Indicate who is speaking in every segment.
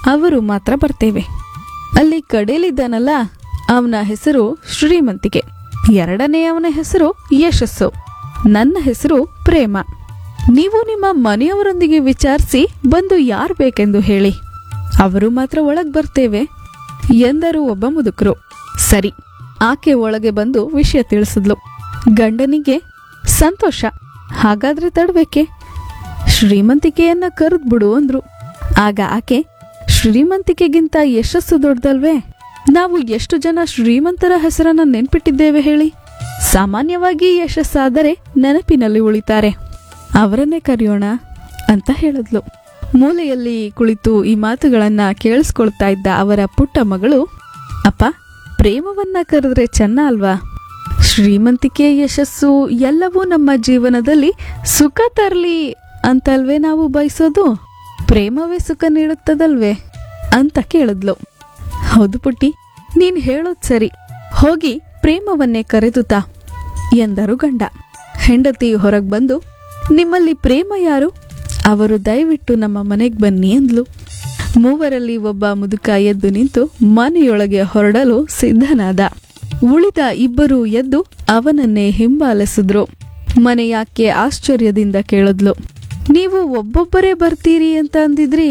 Speaker 1: ಅವರು ಮಾತ್ರ ಬರ್ತೇವೆ ಅಲ್ಲಿ ಕಡೇಲಿದ್ದಾನಲ್ಲ ಅವನ ಹೆಸರು ಶ್ರೀಮಂತಿಕೆ ಎರಡನೇ ಅವನ ಹೆಸರು ಯಶಸ್ಸು ನನ್ನ ಹೆಸರು ಪ್ರೇಮ ನೀವು ನಿಮ್ಮ ಮನೆಯವರೊಂದಿಗೆ ವಿಚಾರಿಸಿ ಬಂದು ಯಾರು ಬೇಕೆಂದು ಹೇಳಿ ಅವರು ಮಾತ್ರ ಒಳಗ್ ಬರ್ತೇವೆ ಎಂದರು ಒಬ್ಬ ಮುದುಕರು ಸರಿ ಆಕೆ ಒಳಗೆ ಬಂದು ವಿಷಯ ತಿಳಿಸಿದ್ಲು ಗಂಡನಿಗೆ ಸಂತೋಷ ಹಾಗಾದ್ರೆ ತಡಬೇಕೆ ಶ್ರೀಮಂತಿಕೆಯನ್ನ ಕರೆದ್ಬಿಡು ಅಂದ್ರು ಆಗ ಆಕೆ ಶ್ರೀಮಂತಿಕೆಗಿಂತ ಯಶಸ್ಸು ದೊಡ್ಡದಲ್ವೇ ನಾವು ಎಷ್ಟು ಜನ ಶ್ರೀಮಂತರ ಹೆಸರನ್ನ ನೆನ್ಪಿಟ್ಟಿದ್ದೇವೆ ಹೇಳಿ ಸಾಮಾನ್ಯವಾಗಿ ಯಶಸ್ಸಾದರೆ ನೆನಪಿನಲ್ಲಿ ಉಳಿತಾರೆ ಅವರನ್ನೇ ಕರೆಯೋಣ ಅಂತ ಹೇಳಿದ್ಲು ಮೂಲೆಯಲ್ಲಿ ಕುಳಿತು ಈ ಮಾತುಗಳನ್ನ ಕೇಳಿಸ್ಕೊಳ್ತಾ ಇದ್ದ ಅವರ ಪುಟ್ಟ ಮಗಳು ಅಪ್ಪ ಪ್ರೇಮವನ್ನ ಕರೆದ್ರೆ ಚೆನ್ನ ಅಲ್ವಾ ಶ್ರೀಮಂತಿಕೆ ಯಶಸ್ಸು ಎಲ್ಲವೂ ನಮ್ಮ ಜೀವನದಲ್ಲಿ ಸುಖ ತರಲಿ ಅಂತಲ್ವೇ ನಾವು ಬಯಸೋದು ಪ್ರೇಮವೇ ಸುಖ ನೀಡುತ್ತದಲ್ವೇ ಅಂತ ಕೇಳಿದ್ಲು ಹೌದು ಪುಟ್ಟಿ ನೀನ್ ಹೇಳೋದ್ ಸರಿ ಹೋಗಿ ಪ್ರೇಮವನ್ನೇ ಕರೆದುತಾ ಎಂದರು ಗಂಡ ಹೆಂಡತಿ ಹೊರಗ್ ಬಂದು ನಿಮ್ಮಲ್ಲಿ ಪ್ರೇಮ ಯಾರು ಅವರು ದಯವಿಟ್ಟು ನಮ್ಮ ಮನೆಗೆ ಬನ್ನಿ ಅಂದ್ಲು ಮೂವರಲ್ಲಿ ಒಬ್ಬ ಮುದುಕ ಎದ್ದು ನಿಂತು ಮನೆಯೊಳಗೆ ಹೊರಡಲು ಸಿದ್ಧನಾದ ಉಳಿದ ಇಬ್ಬರು ಎದ್ದು ಅವನನ್ನೇ ಹಿಂಬಾಲಿಸಿದ್ರು ಮನೆಯಾಕೆ ಆಶ್ಚರ್ಯದಿಂದ ಕೇಳಿದ್ಲು ನೀವು ಒಬ್ಬೊಬ್ಬರೇ ಬರ್ತೀರಿ ಅಂತ ಅಂದಿದ್ರಿ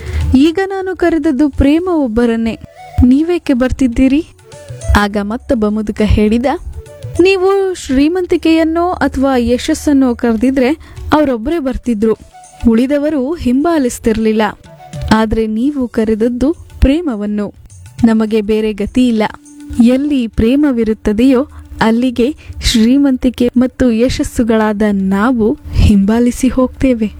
Speaker 1: ಈಗ ನಾನು ಕರೆದದ್ದು ಪ್ರೇಮ ಒಬ್ಬರನ್ನೇ ನೀವೇಕೆ ಬರ್ತಿದ್ದೀರಿ ಆಗ ಮತ್ತೊಬ್ಬ ಮುದುಕ ಹೇಳಿದ ನೀವು ಶ್ರೀಮಂತಿಕೆಯನ್ನೋ ಅಥವಾ ಯಶಸ್ಸನ್ನೋ ಕರೆದಿದ್ರೆ ಅವರೊಬ್ಬರೇ ಬರ್ತಿದ್ರು ಉಳಿದವರು ಹಿಂಬಾಲಿಸ್ತಿರ್ಲಿಲ್ಲ ಆದ್ರೆ ನೀವು ಕರೆದದ್ದು ಪ್ರೇಮವನ್ನು ನಮಗೆ ಬೇರೆ ಗತಿ ಇಲ್ಲ ಎಲ್ಲಿ ಪ್ರೇಮವಿರುತ್ತದೆಯೋ ಅಲ್ಲಿಗೆ ಶ್ರೀಮಂತಿಕೆ ಮತ್ತು ಯಶಸ್ಸುಗಳಾದ ನಾವು ಹಿಂಬಾಲಿಸಿ ಹೋಗ್ತೇವೆ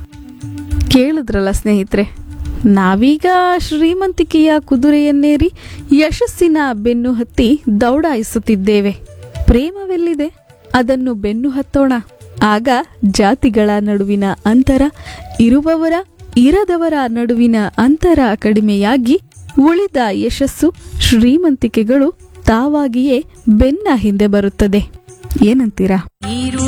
Speaker 1: ಕೇಳಿದ್ರಲ್ಲ ಸ್ನೇಹಿತರೆ ನಾವೀಗ ಶ್ರೀಮಂತಿಕೆಯ ಕುದುರೆಯನ್ನೇರಿ ಯಶಸ್ಸಿನ ಬೆನ್ನು ಹತ್ತಿ ದೌಡಾಯಿಸುತ್ತಿದ್ದೇವೆ ಪ್ರೇಮವೆಲ್ಲಿದೆ ಅದನ್ನು ಬೆನ್ನು ಹತ್ತೋಣ ಆಗ ಜಾತಿಗಳ ನಡುವಿನ ಅಂತರ ಇರುವವರ ಇರದವರ ನಡುವಿನ ಅಂತರ ಕಡಿಮೆಯಾಗಿ ಉಳಿದ ಯಶಸ್ಸು ಶ್ರೀಮಂತಿಕೆಗಳು ತಾವಾಗಿಯೇ ಬೆನ್ನ ಹಿಂದೆ ಬರುತ್ತದೆ ಏನಂತೀರಾ
Speaker 2: ನೀರು